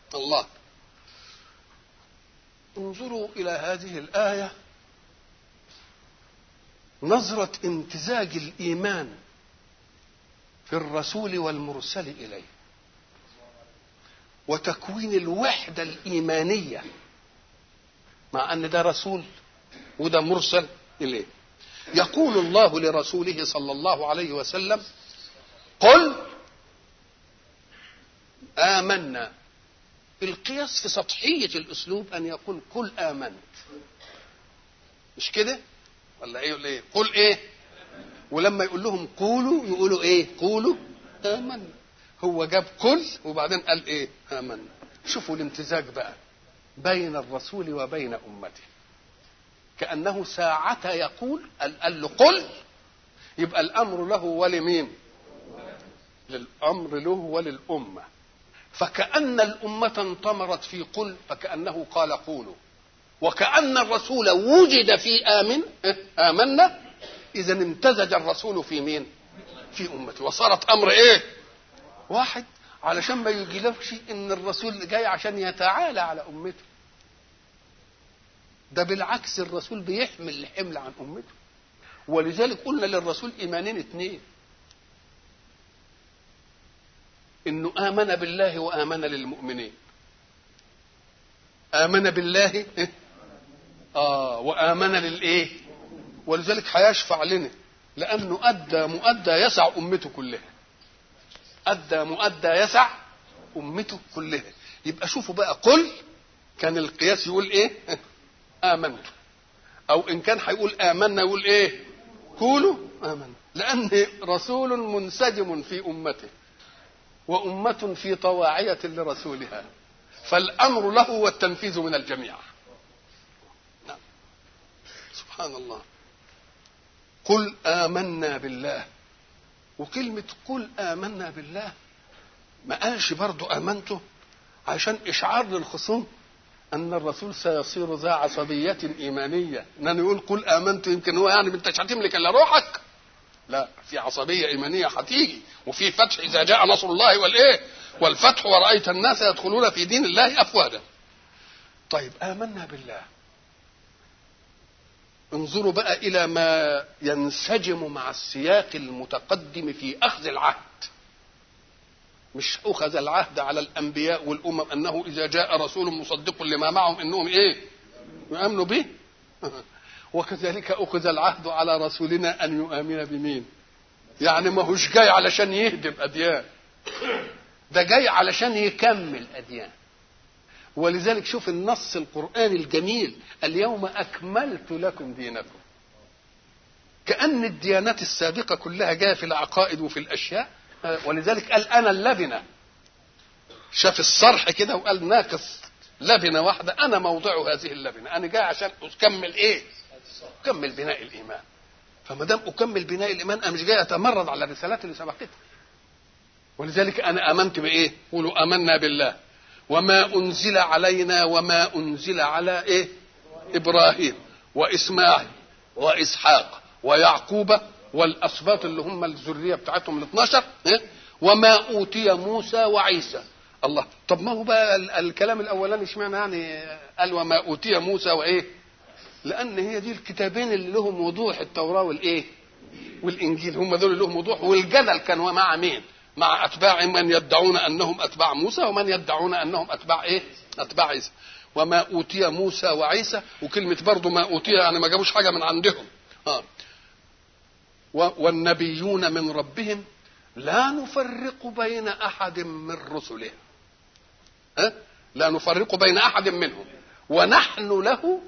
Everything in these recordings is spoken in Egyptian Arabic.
الله انظروا إلى هذه الآية نظرة امتزاج الإيمان في الرسول والمرسل إليه وتكوين الوحدة الإيمانية مع أن ده رسول وده مرسل إليه يقول الله لرسوله صلى الله عليه وسلم قل آمنا القياس في سطحية الأسلوب أن يقول قل آمنت مش كده ولا إيه ولا إيه قل إيه ولما يقول لهم قولوا يقولوا إيه قولوا آمنا هو جاب قل وبعدين قال إيه آمنا شوفوا الامتزاج بقى بين الرسول وبين أمته كأنه ساعة يقول قال له قل يبقى الأمر له ولمين للأمر له وللأمة فكأن الأمة انطمرت في قل فكأنه قال قولوا وكأن الرسول وجد في آمن آمنا إذا امتزج الرسول في مين في أمته وصارت أمر إيه واحد علشان ما يجيلكش إن الرسول جاي عشان يتعالى على أمته ده بالعكس الرسول بيحمل الحمل عن أمته ولذلك قلنا للرسول إيمانين اثنين انه امن بالله وامن للمؤمنين امن بالله اه وامن للايه ولذلك هيشفع لنا لانه ادى مؤدى يسع امته كلها ادى مؤدى يسع امته كلها يبقى شوفوا بقى قل كان القياس يقول ايه امنت او ان كان هيقول امنا يقول ايه قولوا امنا لان رسول منسجم في امته وأمة في طواعية لرسولها فالأمر له والتنفيذ من الجميع نعم. سبحان الله قل آمنا بالله وكلمة قل آمنا بالله ما قالش برضو آمنته عشان إشعار للخصوم أن الرسول سيصير ذا عصبية إيمانية إنه يقول قل آمنت يمكن هو يعني أنت مش هتملك إلا روحك لا في عصبية إيمانية هتيجي وفي فتح إذا جاء نصر الله والإيه والفتح ورأيت الناس يدخلون في دين الله أفواجا طيب آمنا بالله انظروا بقى إلى ما ينسجم مع السياق المتقدم في أخذ العهد مش أخذ العهد على الأنبياء والأمم أنه إذا جاء رسول مصدق لما معهم إنهم إيه يؤمنوا به وكذلك أخذ العهد على رسولنا أن يؤمن بمين يعني ما هوش جاي علشان يهدم أديان ده جاي علشان يكمل أديان ولذلك شوف النص القرآني الجميل اليوم أكملت لكم دينكم كأن الديانات السابقة كلها جاية في العقائد وفي الأشياء ولذلك قال أنا اللبنة شاف الصرح كده وقال ناقص لبنة واحدة أنا موضع هذه اللبنة أنا جاي عشان أكمل إيه أكمل بناء الإيمان فما دام أكمل بناء الإيمان أنا مش جاي أتمرد على الرسالات اللي سبقتها ولذلك أنا آمنت بإيه؟ قولوا آمنا بالله وما أنزل علينا وما أنزل على إيه؟ إبراهيم وإسماعيل وإسحاق ويعقوب والأسباط اللي هم الذرية بتاعتهم ال 12 إيه؟ وما أوتي موسى وعيسى الله طب ما هو بقى الكلام الأولاني اشمعنى يعني قال وما أوتي موسى وإيه؟ لأن هي دي الكتابين اللي لهم وضوح التوراة والإيه؟ والإنجيل هم دول اللي لهم وضوح والجدل كان مع مين؟ مع اتباع من يدعون انهم اتباع موسى ومن يدعون انهم اتباع ايه؟ اتباع عيسى. وما اوتي موسى وعيسى وكلمه برضه ما اوتي يعني ما جابوش حاجه من عندهم. اه والنبيون من ربهم لا نفرق بين احد من رسله. ها؟ لا نفرق بين احد منهم ونحن له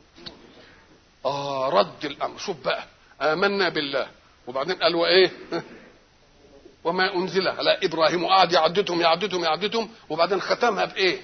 اه رد الامر شوف بقى امنا بالله وبعدين قال وايه؟ وما انزل على ابراهيم وقعد يعددهم يعددهم يعددهم وبعدين ختمها بايه؟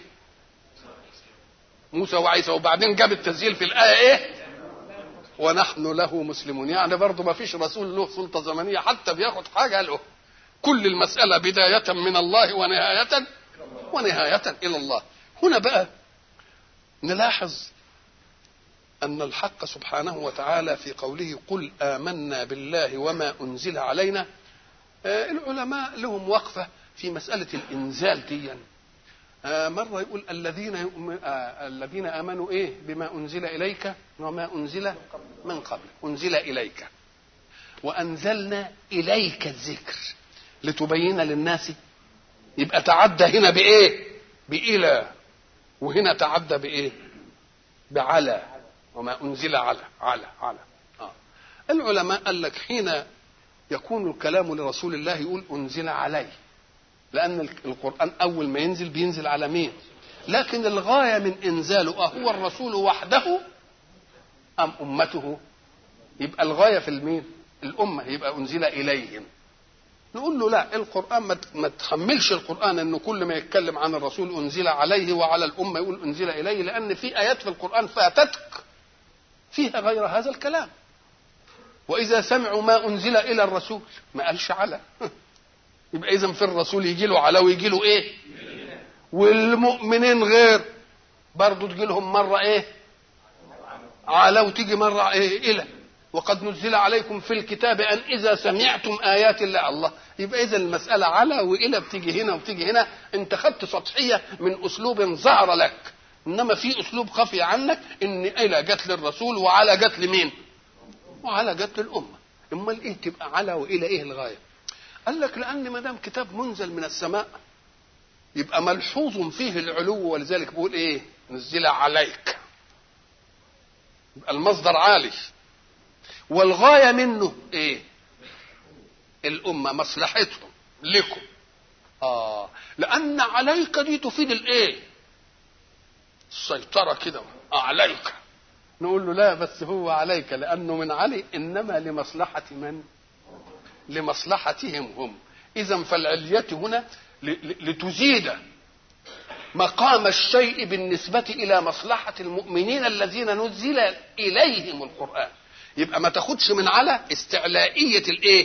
موسى وعيسى وبعدين جاب التسجيل في الايه ايه؟ ونحن له مسلمون يعني برضه ما فيش رسول له سلطه زمنيه حتى بياخد حاجه له كل المساله بدايه من الله ونهايه ونهايه الى الله هنا بقى نلاحظ ان الحق سبحانه وتعالى في قوله قل امنا بالله وما انزل علينا العلماء لهم وقفة في مسألة الإنزال دي آه مرة يقول الذين يؤمن آه الذين آمنوا إيه بما أنزل إليك وما أنزل من قبل أنزل إليك وأنزلنا إليك الذكر لتبين للناس يبقى تعدى هنا بإيه بإلى وهنا تعدى بإيه بعلى وما أنزل على على على آه. العلماء قال لك حين يكون الكلام لرسول الله يقول أنزل عليه لأن القرآن أول ما ينزل بينزل على مين لكن الغاية من إنزاله أهو الرسول وحده أم أمته يبقى الغاية في المين الأمة يبقى أنزل إليهم نقول له لا القرآن ما تحملش القرآن أنه كل ما يتكلم عن الرسول أنزل عليه وعلى الأمة يقول أنزل إليه لأن في آيات في القرآن فاتتك فيها غير هذا الكلام وإذا سمعوا ما أنزل إلى الرسول ما قالش على يبقى إذا في الرسول يجي له على ويجي له إيه والمؤمنين غير برضه تجي لهم مرة إيه على وتيجي مرة إيه إلى وقد نزل عليكم في الكتاب ان اذا سمعتم ايات الله الله يبقى اذا المساله على والى بتيجي هنا وبتيجي هنا انت خدت سطحيه من اسلوب ظهر لك انما في اسلوب خفي عنك ان الى جت للرسول وعلى جت لمين؟ وعلى جت للامه امال ايه تبقى على والى ايه الغايه؟ قال لك لان ما دام كتاب منزل من السماء يبقى ملحوظ فيه العلو ولذلك بيقول ايه؟ نزل عليك يبقى المصدر عالي والغايه منه ايه الامه مصلحتهم لكم اه لان عليك دي تفيد الايه السيطره كده عليك نقول له لا بس هو عليك لانه من علي انما لمصلحه من لمصلحتهم هم اذا فالعليه هنا لتزيد مقام الشيء بالنسبه الى مصلحه المؤمنين الذين نزل اليهم القران يبقى ما تاخدش من على استعلائية الايه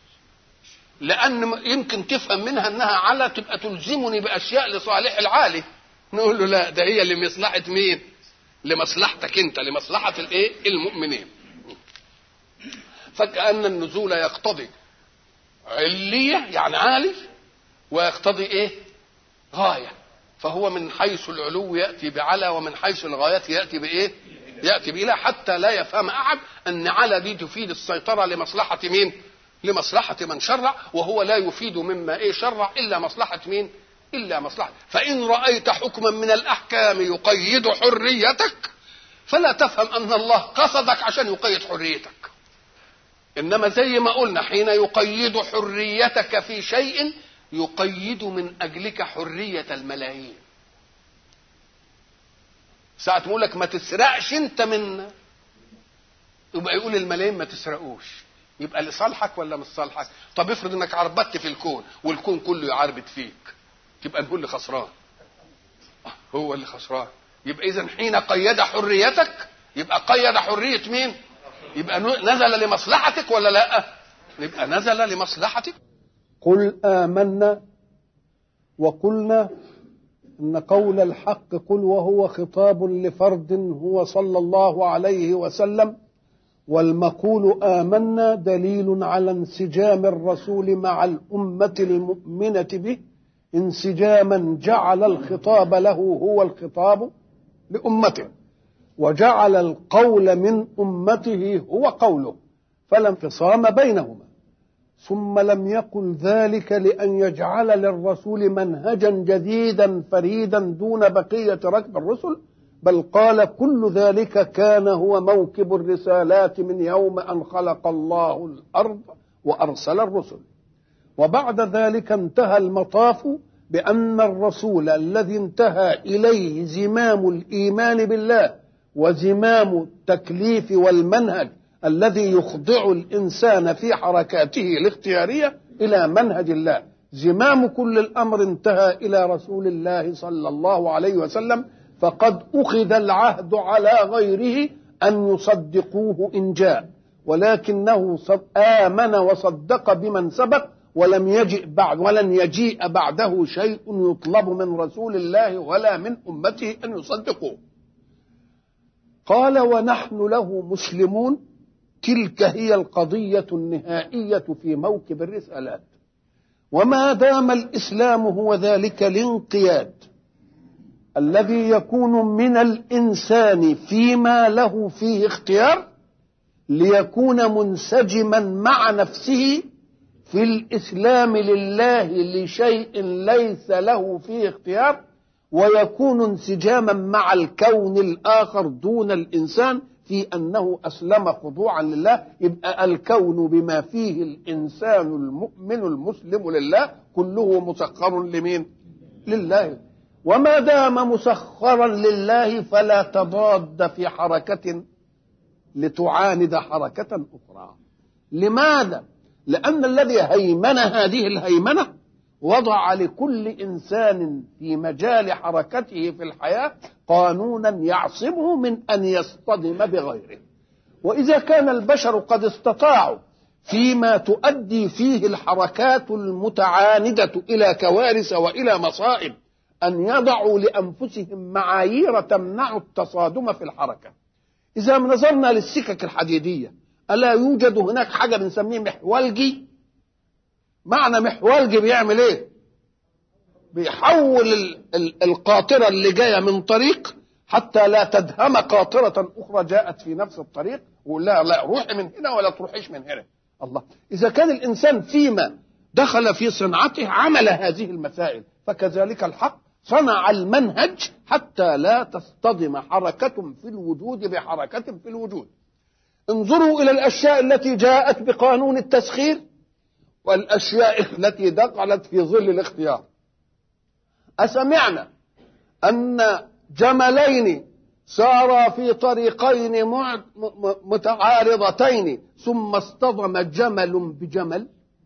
لان يمكن تفهم منها انها على تبقى تلزمني باشياء لصالح العالي نقول له لا ده هي لمصلحة مين لمصلحتك انت لمصلحة الايه المؤمنين فكأن النزول يقتضي علية يعني عالي ويقتضي ايه غاية فهو من حيث العلو يأتي بعلى ومن حيث الغاية يأتي بايه ياتي بإله حتى لا يفهم احد ان على دي تفيد السيطره لمصلحه مين؟ لمصلحه من شرع وهو لا يفيد مما ايه شرع الا مصلحه مين؟ الا مصلحه فان رايت حكما من الاحكام يقيد حريتك فلا تفهم ان الله قصدك عشان يقيد حريتك انما زي ما قلنا حين يقيد حريتك في شيء يقيد من اجلك حريه الملايين ساعة ما يقول لك ما تسرقش انت من يبقى يقول الملايين ما تسرقوش يبقى لصالحك ولا مش صالحك طب افرض انك عربت في الكون والكون كله يعربت فيك تبقى نقول اللي خسران هو اللي خسران يبقى اذا حين قيد حريتك يبقى قيد حرية مين يبقى نزل لمصلحتك ولا لا يبقى نزل لمصلحتك قل آمنا وقلنا ان قول الحق قل وهو خطاب لفرد هو صلى الله عليه وسلم والمقول امنا دليل على انسجام الرسول مع الامه المؤمنه به انسجاما جعل الخطاب له هو الخطاب لامته وجعل القول من امته هو قوله فلا انفصام بينهما ثم لم يقل ذلك لأن يجعل للرسول منهجا جديدا فريدا دون بقية ركب الرسل بل قال كل ذلك كان هو موكب الرسالات من يوم أن خلق الله الأرض وأرسل الرسل وبعد ذلك انتهى المطاف بأن الرسول الذي انتهى إليه زمام الإيمان بالله وزمام التكليف والمنهج الذي يخضع الانسان في حركاته الاختياريه الى منهج الله زمام كل الامر انتهى الى رسول الله صلى الله عليه وسلم فقد اخذ العهد على غيره ان يصدقوه ان جاء ولكنه امن وصدق بمن سبق ولم يجئ بعد ولن يجيء بعده شيء يطلب من رسول الله ولا من امته ان يصدقوه قال ونحن له مسلمون تلك هي القضية النهائية في موكب الرسالات وما دام الإسلام هو ذلك الانقياد الذي يكون من الانسان فيما له فيه اختيار ليكون منسجما مع نفسه في الاسلام لله لشيء ليس له فيه اختيار ويكون انسجاما مع الكون الاخر دون الانسان في انه اسلم خضوعا لله يبقى الكون بما فيه الانسان المؤمن المسلم لله كله مسخر لمين؟ لله وما دام مسخرا لله فلا تضاد في حركة لتعاند حركة أخرى لماذا؟ لأن الذي هيمن هذه الهيمنة وضع لكل إنسان في مجال حركته في الحياة قانونا يعصمه من أن يصطدم بغيره وإذا كان البشر قد استطاعوا فيما تؤدي فيه الحركات المتعاندة إلى كوارث وإلى مصائب أن يضعوا لأنفسهم معايير تمنع التصادم في الحركة إذا نظرنا للسكك الحديدية ألا يوجد هناك حاجة بنسميه محولجي معنى محولجي بيعمل إيه بيحول ال- ال- القاطرة اللي جاية من طريق حتى لا تدهم قاطرة أخرى جاءت في نفس الطريق ويقول لها لا روحي من هنا ولا تروحيش من هنا الله إذا كان الإنسان فيما دخل في صنعته عمل هذه المسائل فكذلك الحق صنع المنهج حتى لا تصطدم حركة في الوجود بحركة في الوجود انظروا إلى الأشياء التي جاءت بقانون التسخير والأشياء التي دخلت في ظل الاختيار أسمعنا أن جملين سارا في طريقين مع- م- م- متعارضتين ثم اصطدم جمل بجمل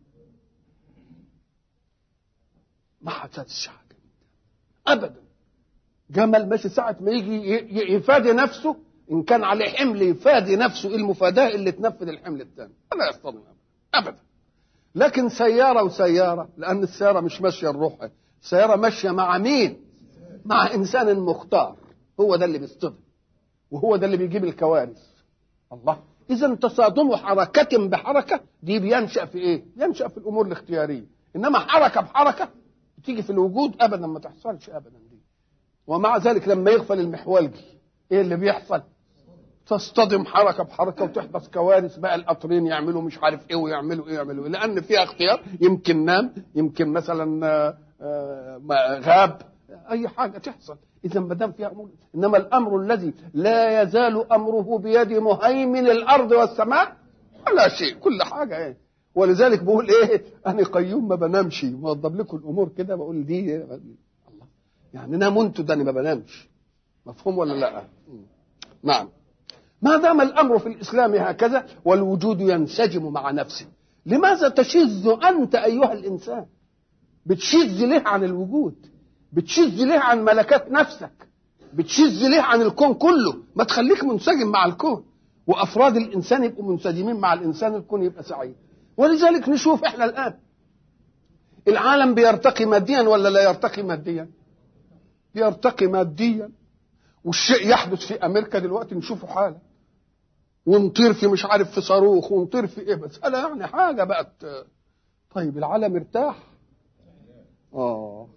ما حدثش حاجة أبدا جمل ماشي ساعة ما يجي ي- ي- يفادي نفسه إن كان عليه حمل يفادي نفسه إيه المفاداة اللي تنفذ الحمل الثاني ولا يصطدم أبدا أبدا لكن سيارة وسيارة لأن السيارة مش ماشية الروح السيارة ماشية مع مين مع إنسان مختار هو ده اللي بيصطدم وهو ده اللي بيجيب الكوارث الله إذا تصادم حركة بحركة دي بينشأ في إيه؟ ينشأ في الأمور الاختيارية إنما حركة بحركة بتيجي في الوجود أبدا ما تحصلش أبدا دي ومع ذلك لما يغفل المحولجي إيه اللي بيحصل؟ تصطدم حركه بحركه وتحدث كوارث بقى القطرين يعملوا مش عارف ايه ويعملوا ايه يعملوا ايه لان فيها اختيار يمكن نام يمكن مثلا آه، آه، ما- غاب اي حاجه تحصل اذا ما دام فيها امور انما الامر الذي لا يزال امره بيد مهيمن الارض والسماء ولا شيء كل حاجه ايه ولذلك بقول ايه انا قيوم ما بنامش موضب لكم الامور كده بقول دي الله يعني ناموا انتوا ده انا ما بنامش مفهوم ولا لا نعم ما دام الامر في الاسلام هكذا والوجود ينسجم مع نفسه لماذا تشذ انت ايها الانسان بتشذ ليه عن الوجود بتشذ ليه عن ملكات نفسك بتشذ ليه عن الكون كله ما تخليك منسجم مع الكون وافراد الانسان يبقوا منسجمين مع الانسان الكون يبقى سعيد ولذلك نشوف احنا الان العالم بيرتقي ماديا ولا لا يرتقي ماديا بيرتقي ماديا والشيء يحدث في امريكا دلوقتي نشوفه حالا ونطير في مش عارف في صاروخ ونطير في ايه مساله يعني حاجه بقت طيب العالم ارتاح اه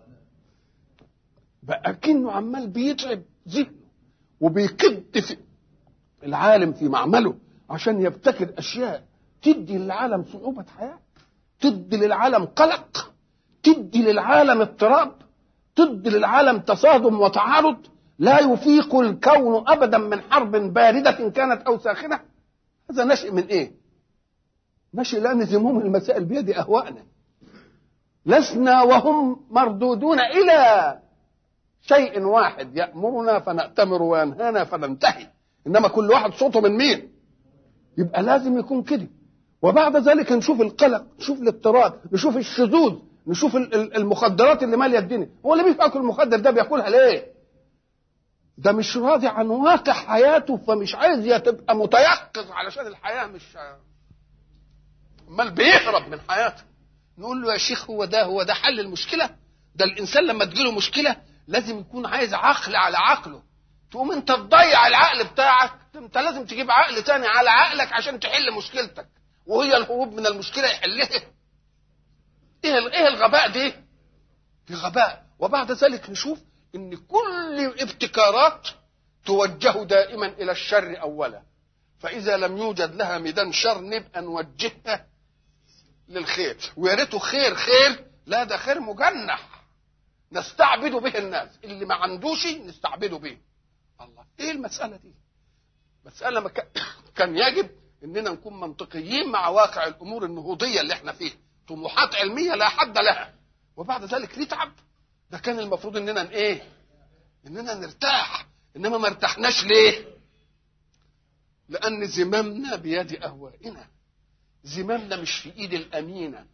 بقى كأنه عمال بيتعب ذهنه وبيكد في العالم في معمله عشان يبتكر اشياء تدي للعالم صعوبه حياه تدي للعالم قلق تدي للعالم اضطراب تدي للعالم تصادم وتعارض لا يفيق الكون ابدا من حرب بارده كانت او ساخنه هذا نشئ من ايه نشئ لان زموم المسائل بيد اهوائنا لسنا وهم مردودون الى شيء واحد يامرنا فناتمر وينهانا فننتهي انما كل واحد صوته من مين يبقى لازم يكون كده وبعد ذلك نشوف القلق نشوف الاضطراب نشوف الشذوذ نشوف ال- ال- المخدرات اللي ماليه الدنيا هو اللي بياكل المخدر ده بياكلها ليه ده مش راضي عن واقع حياته فمش عايز يا تبقى متيقظ علشان الحياه مش امال بيهرب من حياته نقول له يا شيخ هو ده هو ده حل المشكله ده الانسان لما تجيله مشكله لازم يكون عايز عقل على عقله تقوم انت تضيع العقل بتاعك انت لازم تجيب عقل تاني على عقلك عشان تحل مشكلتك وهي الهروب من المشكله يحلها ايه ال- ايه الغباء ده دي غباء وبعد ذلك نشوف ان كل ابتكارات توجه دائما الى الشر اولا فاذا لم يوجد لها ميدان شر نبقى نوجهها للخير ويا ريته خير خير لا ده خير مجنح نستعبد به الناس اللي ما عندوش نستعبده به الله ايه المساله دي مساله ما كان يجب اننا نكون منطقيين مع واقع الامور النهوضيه اللي احنا فيها طموحات علميه لا حد لها وبعد ذلك نتعب ده كان المفروض اننا ايه اننا نرتاح انما ما ارتحناش ليه لان زمامنا بيد اهوائنا زمامنا مش في ايد الامينه